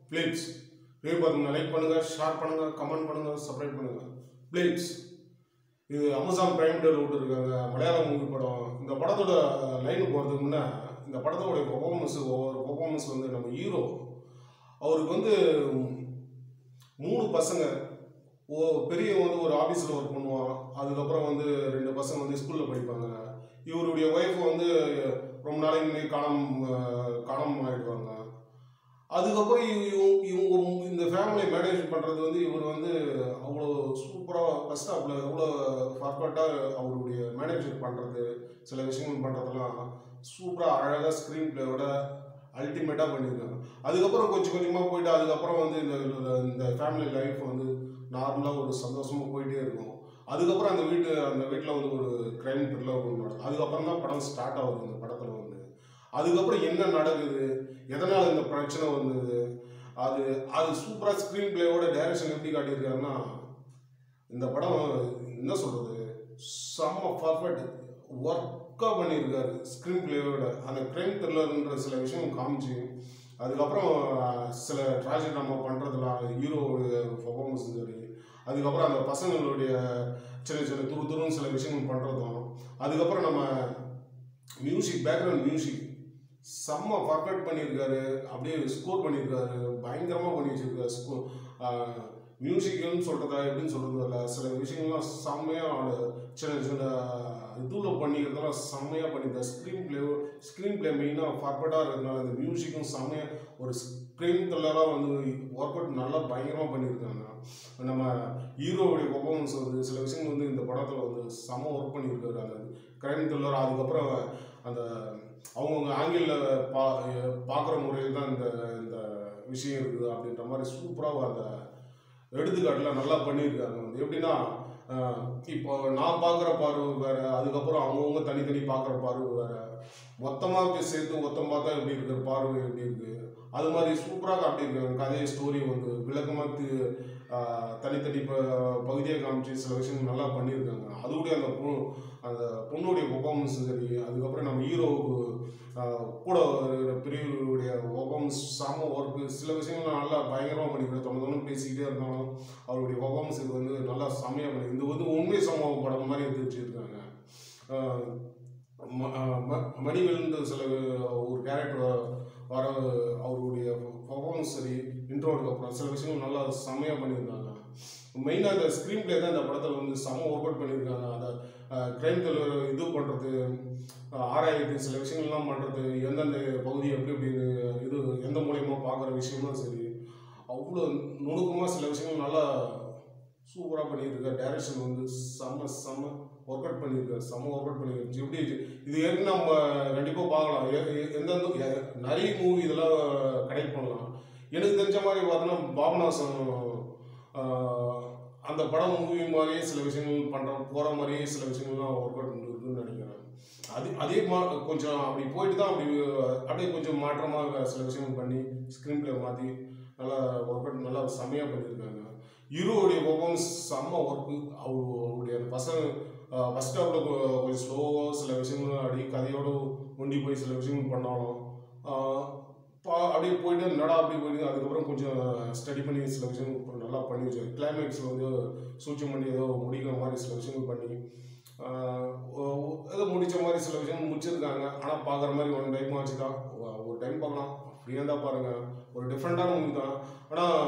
please video பார்த்தீங்கன்னா like பண்ணுங்கள் share பண்ணுங்கள் கமெண்ட் பண்ணுங்கள் சப்ஸ்கிரைப் பண்ணுங்கள் ப்ளீஸ் இது அமேசான் பிரைம் டேல விட்டுருக்காங்க மலையாளம் மூவி படம் இந்த படத்தோட லைன் போகிறதுக்கு முன்னே இந்த படத்தோடைய பர்ஃபார்மன்ஸ் ஒவ்வொரு பர்ஃபார்மன்ஸ் வந்து நம்ம ஹீரோ அவருக்கு வந்து மூணு பசங்க ஓ பெரிய வந்து ஒரு ஆஃபீஸில் ஒர்க் பண்ணுவான் அதுக்கப்புறம் வந்து ரெண்டு பசங்க வந்து ஸ்கூலில் படிப்பாங்க இவருடைய ஒய்ஃப் வந்து ரொம்ப நாளைக்கு முன்னாடி காணாம காணாம ஆகிடுவாங்க அதுக்கப்புறம் இவ- இவங்க இவங்க இந்த ஃபேமிலியை மேனேஜ் பண்ணுறது வந்து இவர் வந்து அவ்வளோ சூப்பராக ஃபஸ்ட் ஸ்டாப்பில் எவ்வளோ பர்ஃபெக்டாக அவருடைய மேனேஜர் பண்ணுறது சில விஷயங்கள் பண்ணுறதெல்லாம் சூப்பராக அழகாக ஸ்க்ரீன் பிளேயோட அல்டிமேட்டாக பண்ணியிருக்காங்க அதுக்கப்புறம் கொஞ்சம் கொஞ்சமாக போயிட்டு அதுக்கப்புறம் வந்து இந்த இந்த ஃபேமிலி லைஃப் வந்து நார்மலாக ஒரு சந்தோஷமாக போயிட்டே இருக்கும் அதுக்கப்புறம் அந்த வீட்டு அந்த வீட்டில் வந்து ஒரு க்ரைம் த்ரில்லர் ஒன்று நடக்கும் அதுக்கப்புறம் தான் படம் ஸ்டார்ட் ஆகுது இந்த படத்தில் வந்து அதுக்கப்புறம் என்ன நடக்குது எதனால் இந்த பிரச்சனை வந்தது அது அது சூப்பராக ஸ்க்ரீன் பிளேயோட டைரக்ஷன் எப்படி காட்டியிருக்காருன்னா இந்த படம் என்ன சொல்கிறது செம்ம பர்ஃபெக்ட் ஒர்க்காக பண்ணியிருக்காரு ஸ்க்ரீன் பிளேயோட அந்த க்ரைம் த்ரில்லர்ன்ற சில விஷயம் காமிச்சு அதுக்கப்புறம் சில ட்ராஜடி நம்ம பண்ணுறதுலாம் ஹீரோவுடைய பர்ஃபார்மன்ஸ் சரி அதுக்கப்புறம் அந்த பசங்களுடைய சின்ன சின்ன துரு துருன்னு சில விஷயங்கள் பண்ணுறதும் அதுக்கப்புறம் நம்ம மியூசிக் பேக்ரவுண்ட் மியூசிக் செம்ம பர்ஃபெக்ட் பண்ணியிருக்காரு அப்படியே ஸ்கோர் பண்ணியிருக்காரு பயங்கரமாக பண்ணி வச்சிருக்காரு ஸ்கோ மியூசிக்னு சொல்கிறதா எப்படின்னு சொல்கிறது இல்லை சில விஷயங்கள்லாம் செம்மையாக சின்ன சின்ன இதுவில் பண்ணிக்கிறதெல்லாம் செம்மையாக பண்ணியிருக்காரு ஸ்க்ரீன் பிளே ஸ்க்ரீன் பிளே மெயினாக பர்ஃபெக்டாக இருக்கிறதுனால இந்த மியூசிக்கும் செம்மையாக ஒரு ஸ்க்ரீன் த்ரில்லராக வந்து ஒர்க் அவுட் நல்லா பயங்கரமாக பண்ணியிருக்காங்க நம்ம ஹீரோவுடைய பர்ஃபார்மன்ஸ் வந்து சில விஷயங்கள் வந்து இந்த படத்தில் வந்து செம்ம ஒர்க் பண்ணியிருக்காரு அந்த க்ரைம் த்ரில்லர் அதுக்கப்புறம் அந்த அவங்கவுங்க ஆங்கிளில் பா பார்க்குற முறையில் தான் இந்த இந்த விஷயம் இருக்குது அப்படின்ற மாதிரி சூப்பராக அந்த எடுத்துக்காட்டில் நல்லா பண்ணியிருக்காங்க வந்து எப்படின்னா ஆஹ், இப்போ நான் பார்க்குற பார்வை வேறு அதுக்கப்புறம் அவங்கவுங்க தனித்தனி பார்க்குற பார்வை வேறு மொத்தமாக சேர்த்து மொத்தம் பார்த்தா எப்படி இருக்கிற பார்வை எப்படி இருக்குது அது மாதிரி சூப்பராக காட்டியிருக்காங்க கதை ஸ்டோரி வந்து விளக்கமாக தனித்தனி ப பகுதியாக காமிச்சு சில விஷயங்கள் நல்லா பண்ணியிருக்காங்க அதுடைய அந்த பொ அந்த பொண்ணுடைய பர்ஃபார்மன்ஸ் சரி அதுக்கப்புறம் நம்ம ஹீரோவுக்கு கூட இருக்கிற பிரிவுடைய பர்ஃபார்மன்ஸ் செம ஒர்க்கு சில விஷயங்கள் நல்லா பயங்கரமாக பண்ணியிருக்காரு தொண்ணு தொண்ணு பேசிக்கிட்டே இருந்தாலும் அவருடைய பர்ஃபார்மன்ஸ் இது வந்து நல்லா செம்மையாக பண்ணி இது வந்து உண்மை சம்பவம் படம் மாதிரி எடுத்து வச்சுருக்காங்க மணிவேல்ன்ற சில ஒரு கேரக்டர் வர அவருடைய பர்ஃபார்மன்ஸ் சரி இன்ட்ரோடுக்கு அப்புறம் சில விஷயங்கள் நல்லா செம்மையாக பண்ணியிருந்தாங்க மெயினாக அந்த ஸ்க்ரீன் பிளே தான் இந்த படத்தில் வந்து செம ஒர்க் அவுட் பண்ணியிருக்காங்க அந்த க்ரைம் த்ரில்லர் இது பண்ணுறது ஆராயிறது சில விஷயங்கள்லாம் பண்ணுறது எந்தெந்த பகுதி எப்படி எப்படி இது எந்த மூலியமாக பார்க்குற விஷயம்லாம் சரி அவ்வளோ நுணுக்கமாக சில விஷயங்கள் நல்லா சூப்பராக பண்ணியிருக்காரு டைரக்ஷன் வந்து செம்ம செம்ம ஒர்க் அவுட் பண்ணியிருக்காரு செம்ம ஒர்க் அவுட் பண்ணியிருக்காரு எப்படி இது இது ஏற்கனவே நம்ம கண்டிப்பாக பார்க்கலாம் எ- எ- எந்தெந்த எ- நிறைய மூவி இதெல்லாம் கனெக்ட் பண்ணலாம் எனக்கு தெரிஞ்ச மாதிரி பார்த்தோன்னா பாபநாசம் ஆஹ், அந்த படம் மூவி மாதிரியே சில விஷயங்கள் பண்ணுற போகிற மாதிரியே சில விஷயங்கள்லாம் ஒர்க் அவுட் இருக்குன்னு நினைக்கிறேன் அது அதே மா கொஞ்சம் அப்படி போயிட்டு தான் அப்படி அப்படியே கொஞ்சம் மாற்றமாக சில விஷயங்கள் பண்ணி ஸ்க்ரீன் பிளே மாற்றி நல்லா ஒர்க் அவுட் நல்லா செம்மையாக பண்ணியிருக்காங்க ஹீரோவுடைய பர்ஃபார்மன்ஸ் செம்ம ஒர்க்கு அவருடைய அந்த பசங்க ஃபஸ்ட் ஹாஃபில் கொஞ்சம் ஸ்லோவாக சில விஷயங்கள் அப்படியே கதையோடு ஒண்டி போய் சில விஷயங்கள் பண்ணாலும் ஆஹ் பா அப்படியே போயிட்டு நடா அப்படி போயிட்டு அதுக்கப்புறம் கொஞ்சம் ஸ்டடி பண்ணி சில விஷயங்கள் அப்புறம் நல்லா பண்ணி வச்சாரு கிளைமேக்ஸில் வந்து சூழ்ச்சி பண்ணி ஏதோ முடிக்கிற மாதிரி சில விஷயங்கள் பண்ணி ஆஹ் ஒ- ஒ- ஏதோ முடிச்ச மாதிரி சில விஷயங்கள் முடிச்சிருக்காங்க ஆனால் பார்க்குற மாதிரி ஒன் டைம் ஆச்சு தான் ஒ- ஒரு டைம் பார்க்கலாம் ஃப்ரீயாக தான் பாருங்கள் ஒரு டிஃப்ரெண்ட்டான மூவி தான் ஆனால்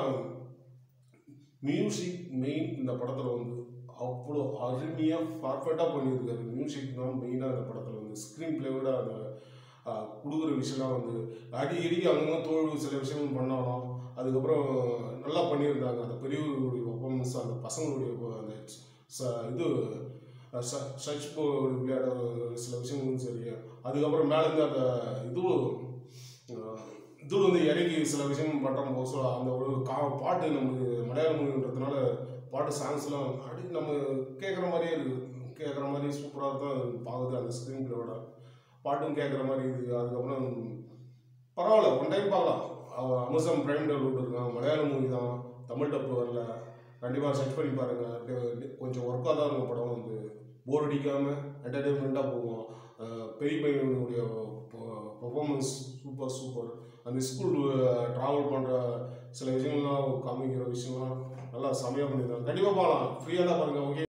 மியூசிக் மெயின் இந்த படத்தில் வந்து அவ்வளோ அருமையாக பர்ஃபெக்டாக பண்ணியிருக்காரு மியூசிக் தான் மெயினாக இந்த படத்தில் வந்து ஸ்க்ரீன் பிளேயோட அந்த ஆஹ், கொடுக்குற விஷயம்லாம் வந்து அடி இடிக்கு அங்கங்கே தோல்வி சில விஷயங்கள் பண்ணாலும் அதுக்கப்புறம் நல்லா பண்ணியிருந்தாங்க அந்த பெரியவர்களுடைய பர்ஃபார்மன்ஸ் அந்த பசங்களுடைய ப- அந்த ச இது சர்ச் போர்டு விளையாட சில விஷயங்களும் சரி அதுக்கப்புறம் மேலேருந்து அந்த இது ஆஹ், இது வந்து இறங்கி சில விஷயம் பண்ணுற போது சொல்ல அந்த ஒரு கா பாட்டு நமக்கு மலையாள மொழின்றதுனால பாட்டு சாங்ஸ்லாம் அடி நம்ம கேட்குற மாதிரியே இருக்குது கேட்குற மாதிரி சூப்பராக தான் பார்க்குது அந்த ஸ்க்ரீன் பிளேயோட பாட்டும் கேட்குற மாதிரி இருக்குது அதுக்கப்புறம் பரவாயில்ல ஒன் டைம் பார்க்கலாம் அவ- அமேசான் பிரைம் டவுன்லோட் இருக்கான் மலையாள மூவி தான் தமிழ் டப்பு வரல கண்டிப்பாக சர்ச் பண்ணி பாருங்கள் கொஞ்சம் ஒர்க்காக தான் இருக்கும் படம் வந்து போர் அடிக்காமல் என்டர்டெயின்மெண்ட்டாக போகும் அஹ் பெரிய பையனுடைய பர்ஃபார்மன்ஸ் சூப்பர் சூப்பர் அந்த ஸ்கூல் ட்ராவல் பண்ணுற சில விஷயங்கள்லாம் காமிக்கிற விஷயம்லாம் நல்லா செமையாக பண்ணியிருந்தாங்க கண்டிப்பாக பார்க்கலாம் ஃப்ரீயாக தான் பாருங்கள் ஓகே